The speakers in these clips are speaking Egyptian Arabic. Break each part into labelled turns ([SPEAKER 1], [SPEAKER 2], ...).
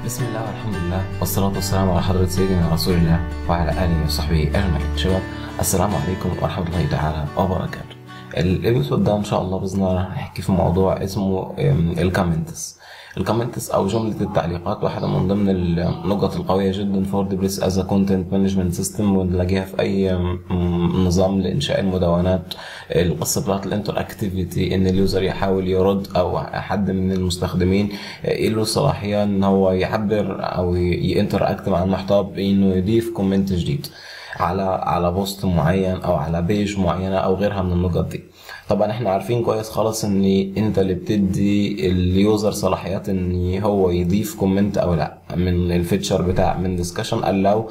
[SPEAKER 1] بسم الله والحمد لله والصلاة والسلام على حضرة سيدنا رسول الله وعلى آله وصحبه أجمعين شباب السلام عليكم ورحمة الله تعالى وبركاته الابيسود ده ان شاء الله باذن الله هنحكي في موضوع اسمه الكومنتس الكومنتس او جمله التعليقات واحده من ضمن النقط القويه جدا في ووردبريس از كونتنت مانجمنت سيستم ونلاقيها في اي نظام لانشاء المدونات القصه بتاعت الانتر اكتيفيتي ان اليوزر يحاول يرد او حد من المستخدمين له الصلاحيه ان هو يعبر او ينتراكت مع المحتوى بانه يضيف كومنت جديد على على بوست معين او على بيج معينه او غيرها من النقط دي طبعا احنا عارفين كويس خالص ان انت اللي بتدي اليوزر صلاحيات ان هو يضيف كومنت او لا من الفيتشر بتاع من ديسكشن allow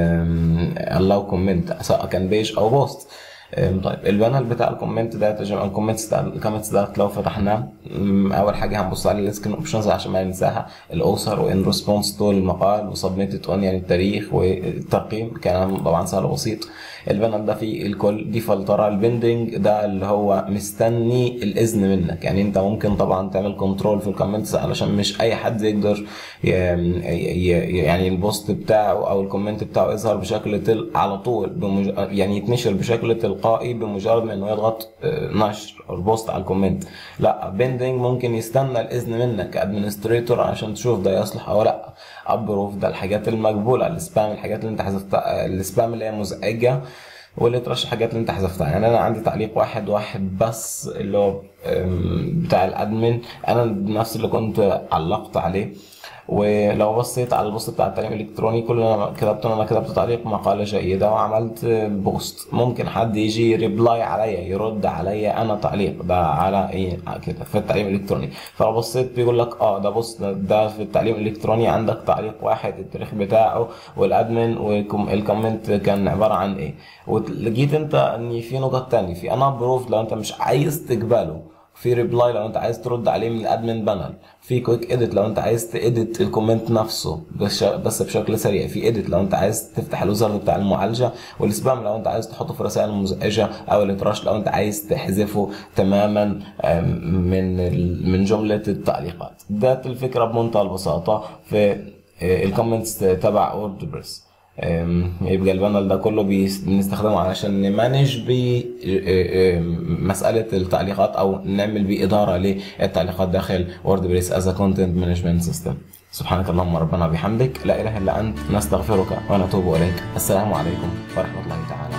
[SPEAKER 1] allow كومنت سواء كان بيج او بوست طيب البانل بتاع الكومنت ده يا جماعه الكومنتس ده الكومنتس ده لو فتحناه اول حاجه هنبص على السكرين اوبشنز عشان ما ننساها الاوثر وان ريسبونس تو المقال وسبميتد اون يعني التاريخ والتقييم كلام طبعا سهل وبسيط البانل ده فيه الكل دي فلتره البندنج ده اللي هو مستني الاذن منك يعني انت ممكن طبعا تعمل كنترول في الكومنتس علشان مش اي حد يقدر يعني البوست بتاعه او الكومنت بتاعه يظهر بشكل تل على طول بمج... يعني يتنشر بشكل تلقائي بمجرد ما انه يضغط نشر البوست على الكومنت لا بندنج ممكن يستنى الاذن منك كادمنستريتور عشان تشوف ده يصلح او لا ابروف ده الحاجات المقبوله السبام الحاجات اللي انت حذفتها السبام اللي هي مزعجه واللي ترشح حاجات اللي انت حذفتها يعني انا عندي تعليق واحد واحد بس اللي هو بتاع الادمن انا نفس اللي كنت علقت عليه ولو بصيت على البوست بتاع التعليم الالكتروني كل اللي انا كتبته انا كتبت تعليق مقاله جيده وعملت بوست ممكن حد يجي ريبلاي عليا يرد عليا انا تعليق ده على ايه كده في التعليم الالكتروني فلو بصيت بيقول لك اه ده بوست ده في التعليم الالكتروني عندك تعليق واحد التاريخ بتاعه والادمن والكومنت كان عباره عن ايه ولقيت انت ان في نقط تانية في انا بروف لو انت مش عايز تقبله في ريبلاي لو انت عايز ترد عليه من الادمن بانل في كويك اديت لو انت عايز تاديت الكومنت نفسه بس بس بشكل سريع في اديت لو انت عايز تفتح الوزر بتاع المعالجه والسبام لو انت عايز تحطه في رسائل مزعجه او الاتراش لو انت عايز تحذفه تماما من من جمله التعليقات ده الفكره بمنتهى البساطه في الكومنتس تبع ووردبريس يبقى البانل ده كله بنستخدمه علشان نمانج بيه مسألة التعليقات أو نعمل بيه إدارة للتعليقات داخل ووردبريس از كونتنت مانجمنت سيستم سبحانك اللهم ربنا وبحمدك لا إله إلا أنت نستغفرك ونتوب إليك السلام عليكم ورحمة الله تعالى